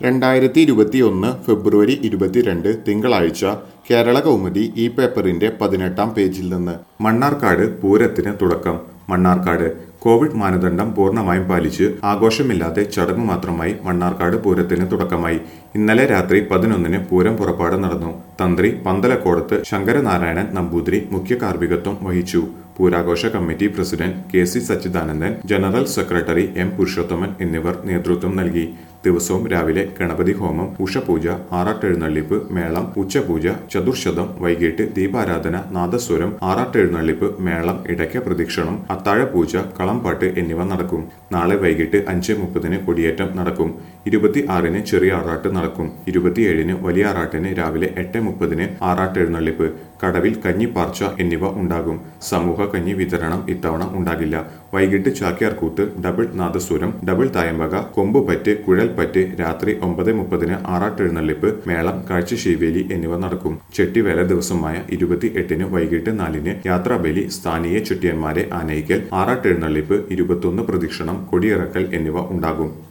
രണ്ടായിരത്തി ഇരുപത്തിയൊന്ന് ഫെബ്രുവരി ഇരുപത്തിരണ്ട് തിങ്കളാഴ്ച കേരള കൗമുദി ഈ പേപ്പറിന്റെ പതിനെട്ടാം പേജിൽ നിന്ന് മണ്ണാർക്കാട് പൂരത്തിന് തുടക്കം മണ്ണാർക്കാട് കോവിഡ് മാനദണ്ഡം പൂർണ്ണമായും പാലിച്ച് ആഘോഷമില്ലാതെ ചടങ്ങു മാത്രമായി മണ്ണാർക്കാട് പൂരത്തിന് തുടക്കമായി ഇന്നലെ രാത്രി പതിനൊന്നിന് പൂരം പുറപ്പാട് നടന്നു തന്ത്രി പന്തലക്കോടത്ത് ശങ്കരനാരായണൻ നമ്പൂതിരി മുഖ്യ കാർമ്മികത്വം വഹിച്ചു പൂരാഘോഷ committee president K C Sachidanandan general secretary M Purushothaman എന്നിവർ നേതൃത്വം നൽകി ദിവസവും രാവിലെ ഗണപതി ഹോമം ഉഷപൂജ ആറാട്ടെഴുന്നള്ളിപ്പ് മേളം ഉച്ചപൂജ ചതുർശതം വൈകിട്ട് ദീപാരാധന നാദസ്വരം ആറാട്ടെഴുന്നള്ളിപ്പ് മേളം ഇടയ്ക്ക പ്രദക്ഷിണം അത്താഴപൂജ കളംപാട്ട് എന്നിവ നടക്കും നാളെ വൈകിട്ട് അഞ്ച് മുപ്പതിന് കൊടിയേറ്റം നടക്കും ഇരുപത്തി ആറിന് ചെറിയ ആറാട്ട് നടക്കും ഇരുപത്തിയേഴിന് വലിയ ആറാട്ടിന് രാവിലെ എട്ട് മുപ്പതിന് ആറാട്ടെഴുന്നള്ളിപ്പ് കടവിൽ കഞ്ഞിപ്പാർച്ച എന്നിവ ഉണ്ടാകും സമൂഹ കഞ്ഞി വിതരണം ഇത്തവണ ഉണ്ടാകില്ല വൈകിട്ട് ചാക്യാർകൂത്ത് ഡബിൾ നാദസ്വരം ഡബിൾ തായമ്പക കൊമ്പുപറ്റ് കുഴൽപ്പറ്റ് രാത്രി ഒമ്പത് മുപ്പതിന് ആറാട്ടെഴുന്നള്ളിപ്പ് മേളം കാഴ്ച ശീവേലി എന്നിവ നടക്കും ചെട്ടിവേല ദിവസമായ ഇരുപത്തി എട്ടിന് വൈകിട്ട് നാലിന് യാത്രാബലി സ്ഥാനീയ ചെട്ടിയന്മാരെ ആനയിക്കൽ ആറാട്ടെഴുന്നള്ളിപ്പ് ഇരുപത്തൊന്ന് പ്രദക്ഷിണം കൊടിയിറക്കൽ എന്നിവ ഉണ്ടാകും